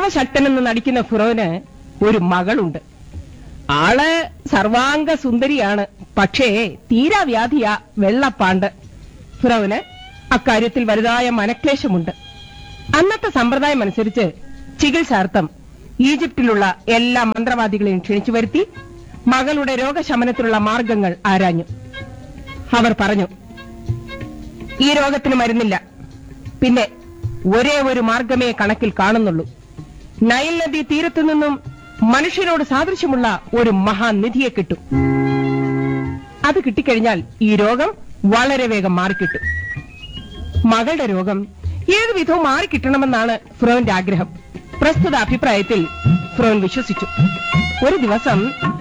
സർവശക്തനെന്ന് നടിക്കുന്ന ഫിറോന് ഒരു മകളുണ്ട് ആള് സർവാംഗ സുന്ദരിയാണ് പക്ഷേ തീരാവ്യാധിയ വെള്ളപ്പാണ്ട് ഫിറോന് അക്കാര്യത്തിൽ വലുതായ മനക്ലേശമുണ്ട് അന്നത്തെ സമ്പ്രദായം അനുസരിച്ച് ചികിത്സാർത്ഥം ഈജിപ്തിലുള്ള എല്ലാ മന്ത്രവാദികളെയും ക്ഷണിച്ചു വരുത്തി മകളുടെ രോഗശമനത്തിനുള്ള മാർഗങ്ങൾ ആരാഞ്ഞു അവർ പറഞ്ഞു ഈ രോഗത്തിന് മരുന്നില്ല പിന്നെ ഒരേ ഒരു മാർഗമേ കണക്കിൽ കാണുന്നുള്ളൂ നൈൽ നദി തീരത്തു നിന്നും മനുഷ്യരോട് സാദൃശ്യമുള്ള ഒരു മഹാനിധിയെ കിട്ടും അത് കിട്ടിക്കഴിഞ്ഞാൽ ഈ രോഗം വളരെ വേഗം മാറിക്കിട്ടും മകളുടെ രോഗം ഏത് വിധവും മാറിക്കിട്ടണമെന്നാണ് ഫ്രോന്റെ ആഗ്രഹം പ്രസ്തുത അഭിപ്രായത്തിൽ ഫ്രോൻ വിശ്വസിച്ചു ഒരു ദിവസം